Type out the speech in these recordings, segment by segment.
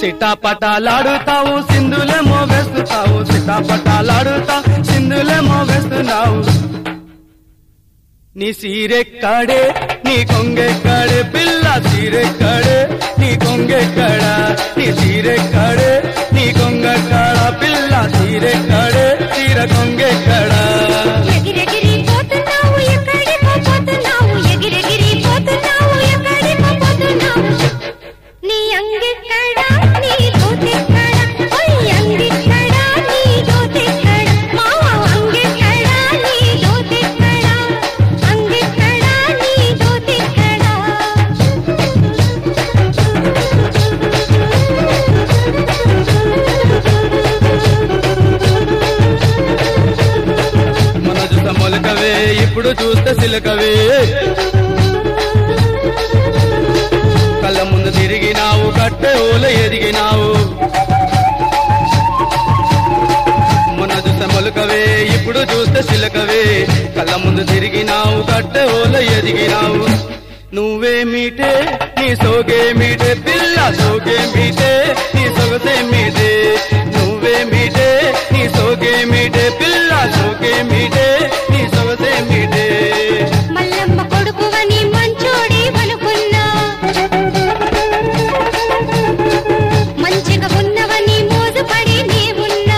చిటాపటాలాడుతావు సింధులేమో వేస్తున్నావు చిటాపటాలాడుతా సింధులేమో వేస్తున్నావు నీ సీరెక్కడే నీ కొంగెక్కడే పిల్ల సీరెక్కడే నీ కొంగెక్కడ నీ సీరెక్కడే నీ కొంగెక్కడ పిల్ల సీరెక్కడే తీర కొంగెక్కడా ఎగిరెగిరి పోతున్నావు ఎక్కడికో పోతున్నావు ఎగిరెగిరి పోతున్నావు ఎక్కడికో పోతున్నావు నీ అంగెక్కడ నీ దోతెక్కడ ఓయ్ అంగెక్కడ నీ దోతెక్కడ మావ అంగెక్కడ నీ దోతెక్కడ అంగెక్కడ నీ దోతెక్కడ మన చూత మొలకవే ఇప్పుడు చూస్తే సిలకవే కళ్ళ ముందు తిరిగినావు కట్టె ఓల ఎదిగినావు మన చూత మొలకవే ఇప్పుడు చూస్తే సిలకవే కళ్ళ ముందు తిరిగినావు కట్టె ఓల ఎదిగినావు నువ్వే మీటే నీ సోగే మీటే పిల్ల సోగే మీటే నీ సొగసే మీటే నువ్వే మీటే నీ సోగే మీటే పిల్ల సోగే మీటే నీ సొగసే మీటే మల్లమ్మ కొడుకువని మంచోడి వనుకున్నా మంచిగా ఉన్నవని మోజుపడి నీవున్నా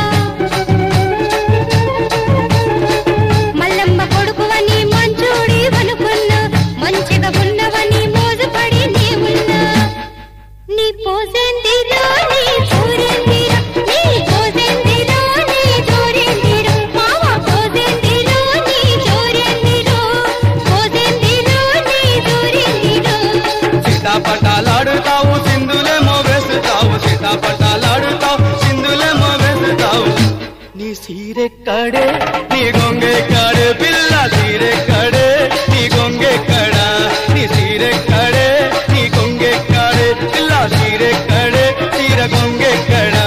మల్లమ్మ కొడుకువని మంచోడి వనుకున్నా మంచిగా ఉన్నవని మోజుపడి నీవున్నా నీ పోసెందిరో నీ చూరెందిరో నీ పోసెందిరో నీ చూరెందిరో మావ పోసెందిరో నీ చూరెందిరో పోసెందిరో నీ చూరెందిరో సీతాపటాలాడుతావు సింధులేమో వేస్తావు సీతాపటాలాడుతావు సింధులేమో వేస్తావు నీ సీరెక్కడే నీ గొంగెక్కడే పిల్ల సీరెక్కడే నీ గొంగెక్కడా నీ సీరెక్కడే నీ గొంగెక్కడే పిల్ల సీరెక్కడే తీర గొంగెక్కడా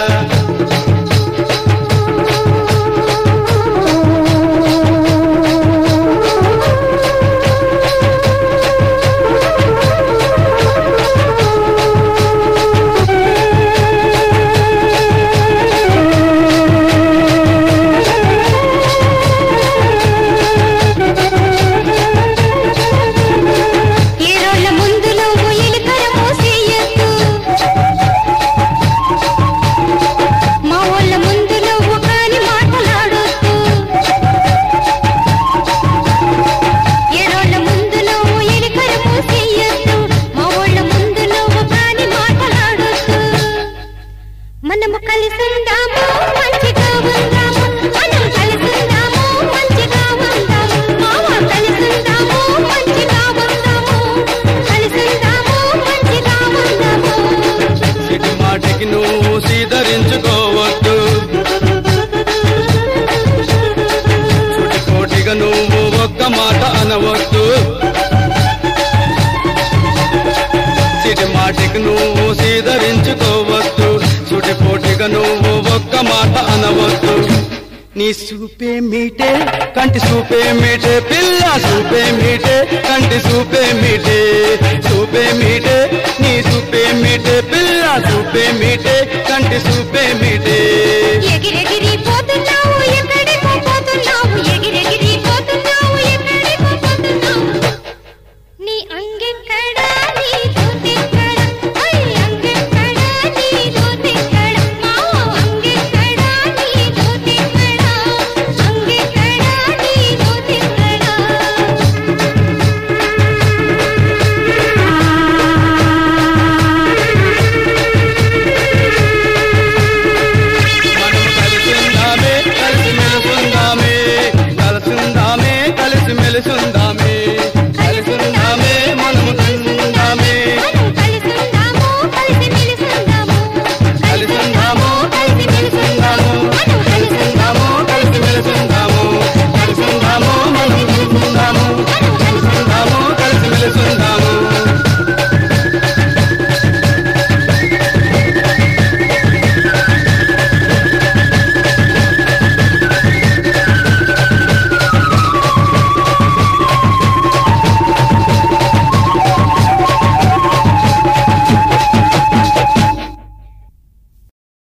ఏ రోజుల ముందు నువ్వు ఎలుకల మోసేయద్దు మా వాళ్ళ ముందు నువ్వు కాని మాటలాడొద్దు ఏ రోజుల ముందు నువ్వు ఎలుకల మోసేయద్దు మా వాళ్ళ ముందు నువ్వు కాని మాటలాడొద్దు మనము కలిసుందాము మంచిగా ఉందాము మనం కలిసుందాము మంచిగా ఉందాము మామ కలిసుందాము మంచిగా ఉందాము కలిసుందాము మంచిగా ఉందాము సిటి మాటికి నువ్వు సీదరించుకోవద్దు చుటికోటిగా నువ్వు ఒక్క మాట అనవద్దు సిటి మాటికి నువ్వు సీదరించుకోవద్దు చుటిపోటిగా నువ్వు ఒక్క మాట అనవద్దు నీ సూపే మీటే కంటి సూపే మీటే పిల్ల సూపే మీటే కంటి సూపే మీటే సూపే మీటే నీ సూపే మీటే పిల్ల సూపే మీటే కంటి సూపే